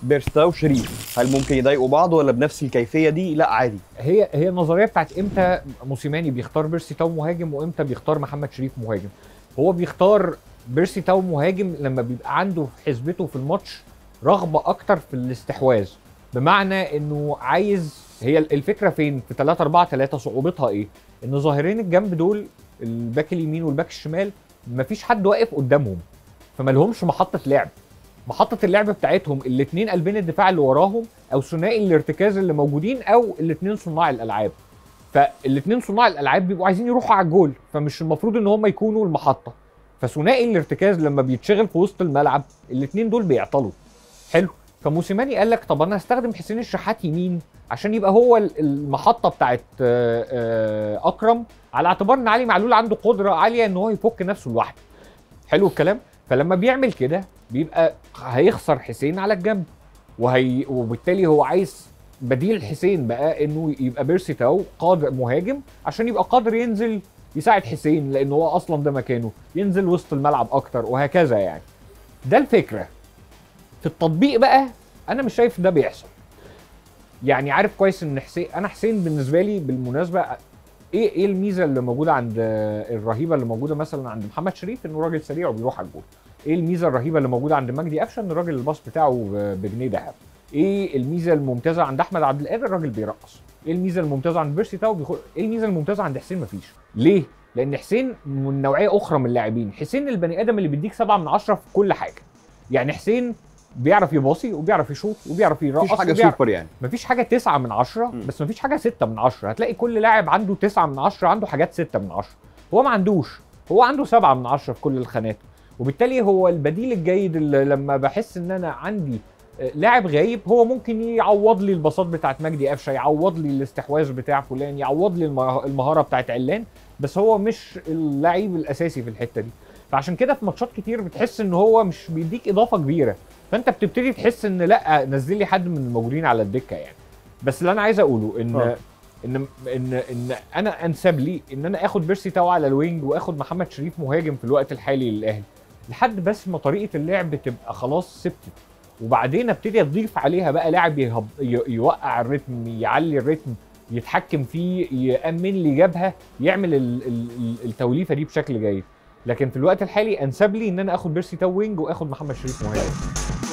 بيرستا وشريف هل ممكن يضايقوا بعض ولا بنفس الكيفيه دي لا عادي هي هي النظريه بتاعت امتى موسيماني بيختار بيرسي تاو مهاجم وامتى بيختار محمد شريف مهاجم هو بيختار بيرسي تاو مهاجم لما بيبقى عنده في حسبته في الماتش رغبه اكتر في الاستحواذ بمعنى انه عايز هي الفكره فين في 3 4 3 صعوبتها ايه ان ظاهرين الجنب دول الباك اليمين والباك الشمال مفيش حد واقف قدامهم فما لهمش محطه لعب محطه اللعب بتاعتهم الاثنين قلبين الدفاع اللي وراهم او ثنائي الارتكاز اللي موجودين او الاثنين صناع الالعاب فالاثنين صناع الالعاب بيبقوا عايزين يروحوا على الجول فمش المفروض ان هم يكونوا المحطه فثنائي الارتكاز لما بيتشغل في وسط الملعب الاثنين دول بيعطلوا حلو فموسيماني قال لك طب انا هستخدم حسين الشحات يمين عشان يبقى هو ال- المحطه بتاعت آه، آه، اكرم على اعتبار ان علي معلول عنده قدره عاليه ان هو يفك نفسه لوحده حلو الكلام فلما بيعمل كده بيبقى هيخسر حسين على الجنب وهي وبالتالي هو عايز بديل حسين بقى انه يبقى بيرسي تاو قادر مهاجم عشان يبقى قادر ينزل يساعد حسين لان هو اصلا ده مكانه ينزل وسط الملعب اكتر وهكذا يعني ده الفكره في التطبيق بقى انا مش شايف ده بيحصل يعني عارف كويس ان حسين انا حسين بالنسبه لي بالمناسبه ايه ايه الميزه اللي موجوده عند الرهيبه اللي موجوده مثلا عند محمد شريف انه راجل سريع وبيروح على الجول ايه الميزه الرهيبه اللي موجوده عند مجدي قفشه ان الراجل الباص بتاعه بجنيه ذهب ايه الميزه الممتازه عند احمد عبد القادر الراجل بيرقص ايه الميزه الممتازه عند بيرسي تاو بيخل... ايه الميزه الممتازه عند حسين مفيش ليه لان حسين من نوعيه اخرى من اللاعبين حسين البني ادم اللي بيديك سبعة من عشرة في كل حاجه يعني حسين بيعرف يباصي وبيعرف يشوط وبيعرف يرقص مفيش حاجه وبيعرف... سوبر يعني مفيش حاجه تسعة من عشرة مم. بس مفيش حاجه ستة من عشرة هتلاقي كل لاعب عنده تسعة من عشرة عنده حاجات ستة من عشرة هو ما عندوش هو عنده سبعة من عشرة في كل الخانات وبالتالي هو البديل الجيد اللي لما بحس ان انا عندي آه، لاعب غايب هو ممكن يعوض لي البساط بتاعت مجدي قفشه يعوض لي الاستحواذ بتاع فلان يعوض لي المه- المهاره بتاعت علان بس هو مش اللعيب الاساسي في الحته دي فعشان كده في ماتشات كتير بتحس ان هو مش بيديك اضافه كبيره فانت بتبتدي تحس ان لا نزل لي حد من الموجودين على الدكه يعني بس اللي انا عايز اقوله ان آه. ان ان ان انا انسب لي ان انا اخد بيرسي تاو على الوينج واخد محمد شريف مهاجم في الوقت الحالي للاهلي لحد بس ما طريقه اللعب تبقى خلاص ثبتت وبعدين ابتدي اضيف عليها بقى لاعب يهب ي- يوقع الريتم يعلي الريتم يتحكم فيه يامن لي جبهه يعمل ال- ال- ال- التوليفه دي بشكل جيد لكن في الوقت الحالي انسب لي ان انا اخد بيرسي تاو وينج واخد محمد شريف مهاجم